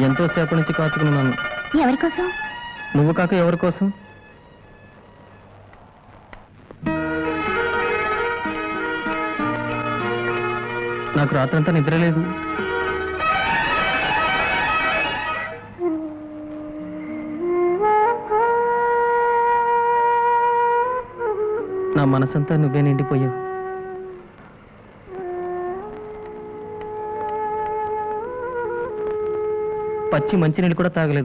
ఎంతో సేపటి నుంచి కాచుకున్నాను ఎవరి కోసం నువ్వు కాక ఎవరి కోసం నాకు రాత్రంతా నిద్ర లేదు నా మనసంతా నువ్వే నిండిపోయావు పచ్చి మంచినీళ్ళు కూడా తాగలేదు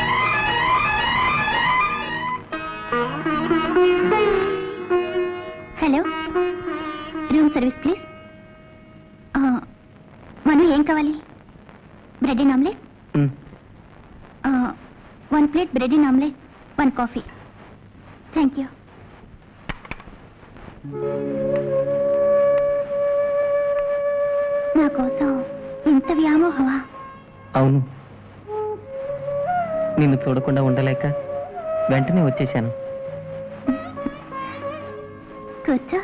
hello room service please Manu ఏం కావాలి bread and omelette um. One plate bread and omelette one coffee thank you నా కోసం ఇంత వ్యామోహమా అవును నిన్ను చూడకుండా ఉండలేక వెంటనే వచ్చేశాను కూర్చో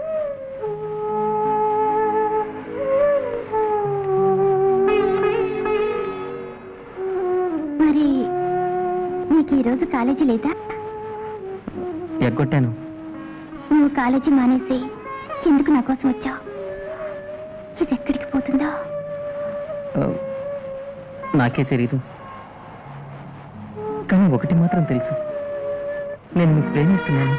మరి నీకు ఈరోజు కాలేజీ లేదా ఎగ్గొట్టాను నువ్వు కాలేజీ మానేసి ఎందుకు నా కోసం వచ్చావు ఇది ఎక్కడికి పోతుందో ఆ, నాకే తెలీదు కానీ ఒకటి మాత్రం తెలుసు నేను మీకు ప్రేమిస్తున్నాను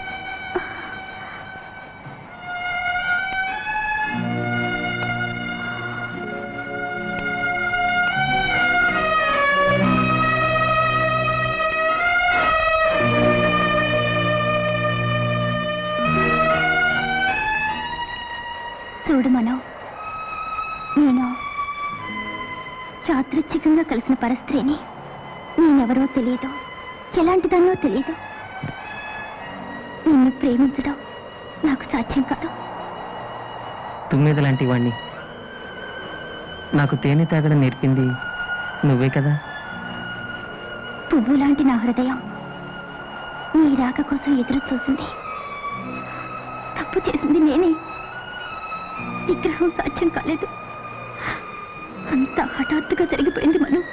చూడు మనం నేను యాదృచ్ఛికంగా కలిసిన పరస్త్రీని నేనెవరో తెలియదు ఎలాంటిదాన్నో తెలియదు నిన్ను ప్రేమించడం నాకు సాధ్యం కాదు తుమ్మిద లాంటి వాణ్ణి నాకు తేనె తాగడం నేర్పింది నువ్వే కదా పువ్వు లాంటి నా హృదయం నీ రాక కోసం ఎదురు చూసింది తప్పు చేసింది నేనే నిగ్రహం సాధ్యం కాలేదు అంత హఠాత్తుగా జరిగిపోయింది మనం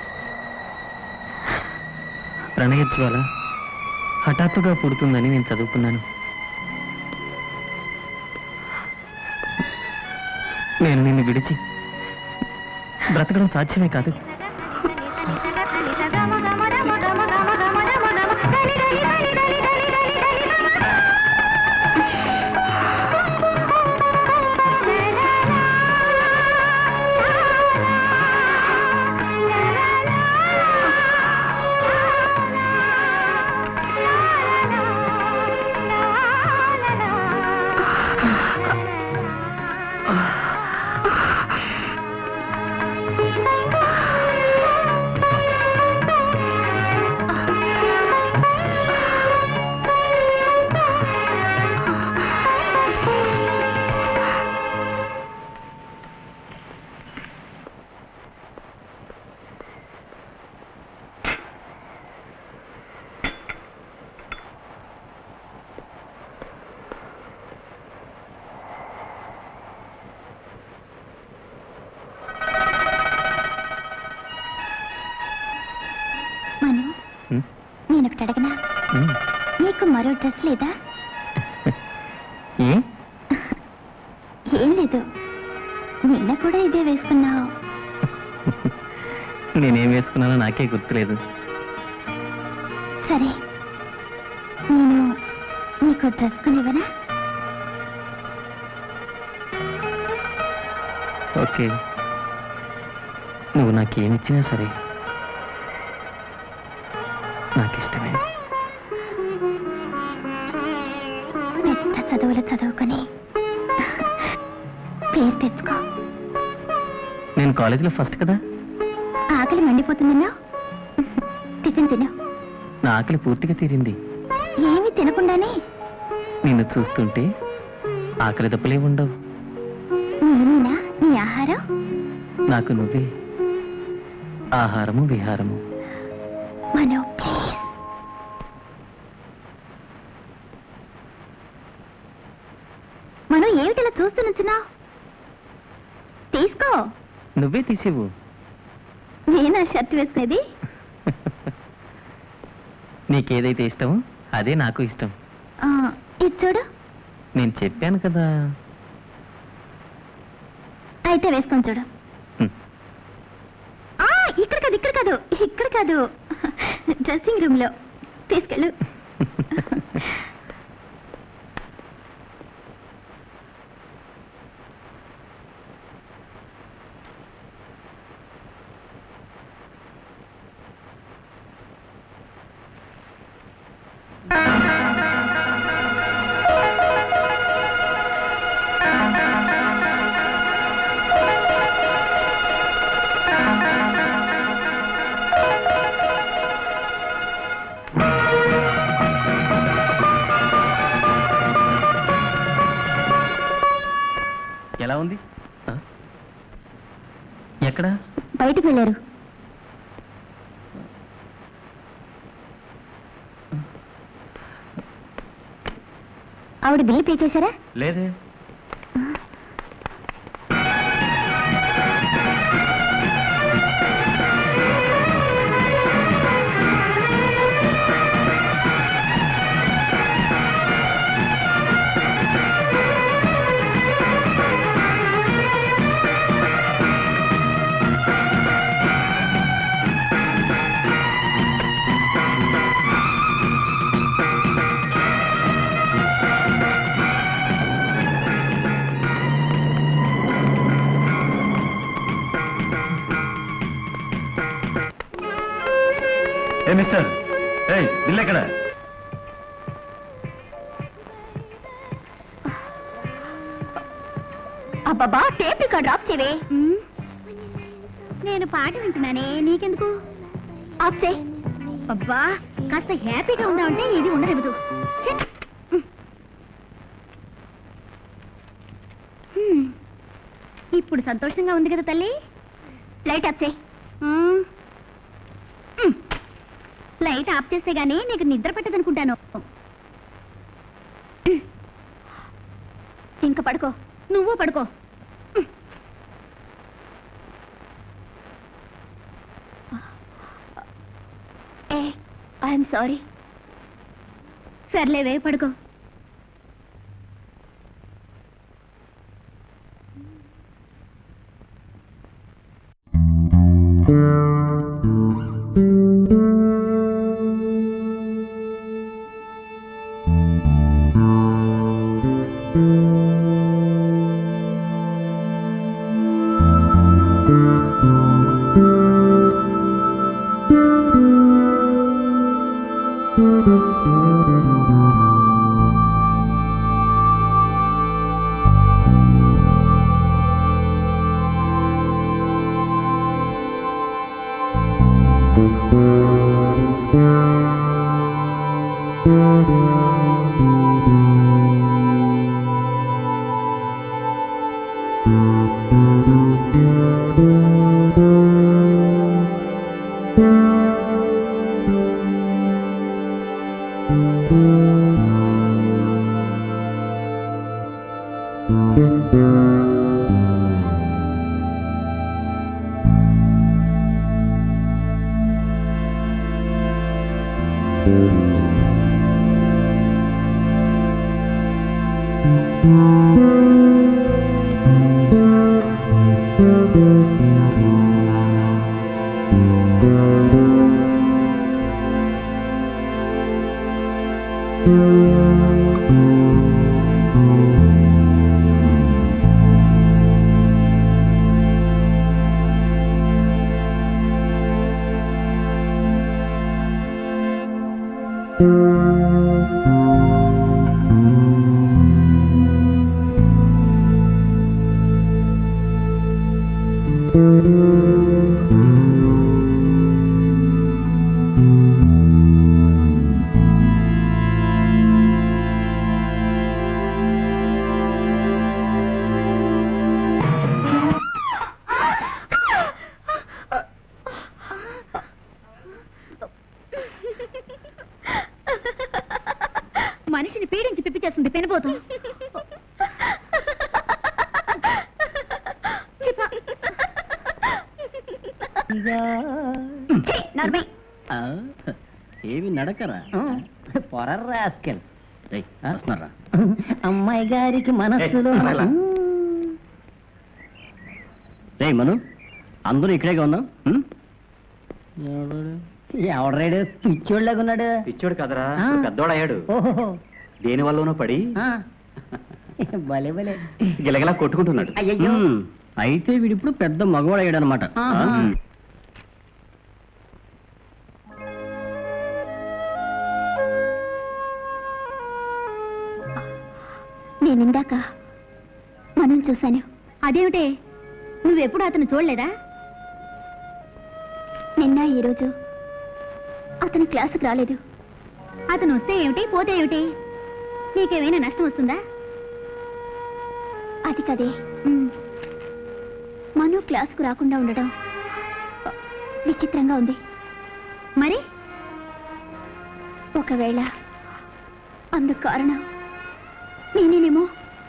ప్రణయజ్వాల హఠాత్తుగా పుడుతుందని నేను చదువుకున్నాను నేను నిన్ను విడిచి బ్రతకడం సాధ్యమే కాదు మను ఉమ్, నేను ఒకటి అడగనా ఉమ్. నీకు మరో డ్రెస్ లేదా ఏ ఏం లేదు నిన్న కూడా ఇదే వేసుకున్నావు నేనేం వేసుకున్నానో నాకే గుర్తులేదు సరే నేను నీకు డ్రెస్ కొనివ్వనా ఓకే నువ్వు నాకేమిచ్చినా సరే నాకు ఇష్టమే పెద్ద చదువులు చదువుకొని పేరు తెచ్చుకో నేను కాలేజీలో ఫస్ట్ కదా ఆకలి మండిపోతుందన్నా టిఫిన్ తిను నా ఆకలి పూర్తిగా తీరింది ఏమీ తినకుండానే నిన్ను చూస్తుంటే ఆకలి దప్పలే ఉండవు నేనేనా నీ ఆహారం నాకు నువ్వే ఆహారము విహారము మనో ప్లీజ్ మనం ఏమిటిలా చూస్తూ నుంచున్నావు తీసుకో నువ్వే తీసేవు నేనా షర్ట్ వేసుకునేది నీకేదైతే ఇష్టమో అదే నాకు ఇష్టం ఆ, ఇది చూడు నేను చెప్పాను కదా అయితే వేసుకొని చూడు హ్మ్. ఆ, ఇక్కడ కాదు ఇక్కడ కాదు ఇక్కడ కాదు డ్రెస్సింగ్ రూమ్ లో తీసుకెళ్ళు ఎలా ఉంది ఆ? ఎక్కడ బయటకు వెళ్ళారు ఆవిడ బిల్లు పే చేశారా లేదే ఏ మిస్టర్ ఏయ్ బిల్ ఎక్కడ అబ్బబ్బా టేప్ ఇక్కడ డ్రాప్ చేయవే నేను పాట వింటున్నానే నీకెందుకు ఆఫ్ చేయి అబ్బా కాస్త హ్యాపీగా ఉందామంటే ఇది ఉండదు ఇప్పుడు సంతోషంగా ఉంది కదా తల్లి లైట్ ఆఫ్ చేయి మ్మ్. మ్మ్. లైట్ ఆఫ్ చేస్తే గానీ నీకు నిద్ర పట్టదనుకుంటాను ఇంకా పడుకో నువ్వు పడుకో ఏ ఐఎమ్ సారీ సర్లేవే పడుకో మనిషిని పీడించి పిప్పి చేస్తుంది పెనిపోతూ చిప. ఛీ, నోర్మై. ఆ, ఏమి నడకరా పొరరాస్కెల్ వస్తున్నారా అమ్మాయి గారికి మనస్సులో ఏయ్, అలా. రే మను అందరూ ఇక్కడే ఉందాం ఉం? ఎవడ్రాడు పిచ్చోళ్ళగా ఉన్నాడు పిచ్చోడు కదరా ఆ. ఇప్పుడు పెద్దోడు అయ్యాడు ఓహో దేని వల్లనో పడి ఆ. భలే భలే గిలగిలా కొట్టుకుంటున్నాడు అయ్యయ్యో ఉమ్. అయితే వీడిప్పుడు పెద్ద మగవాడు అయ్యాడు అనమాట ఆ? నేను ఇందాక మనం చూశాను అదేమిటే నువ్వెప్పుడు అతను చూడలేదా నిన్న ఈరోజు అతను క్లాసుకు రాలేదు అతను వస్తే ఏమిటి పోతే ఏమిటి నీకేమైనా నష్టం వస్తుందా అది కదే మను క్లాసుకు రాకుండా ఉండడం విచిత్రంగా ఉంది మరి ఒకవేళ అందుకు కారణం నేనేనేమో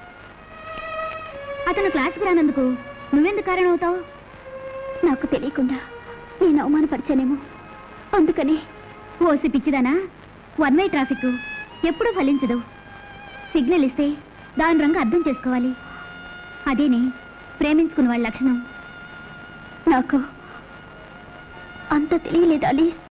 అతను క్లాస్కి రానందుకు నువ్వెందుకు కారణం అవుతావు నాకు తెలియకుండా నేను అవమానపరిచానేమో అందుకని ఓసి పిచ్చిదానా వన్ వే ట్రాఫిక్ ఎప్పుడూ ఫలించదు సిగ్నల్ ఇస్తే దాని రంగు అర్థం చేసుకోవాలి అదేనే ప్రేమించుకున్న వాళ్ళ లక్షణం నాకు అంత తెలియలేదు అలీస్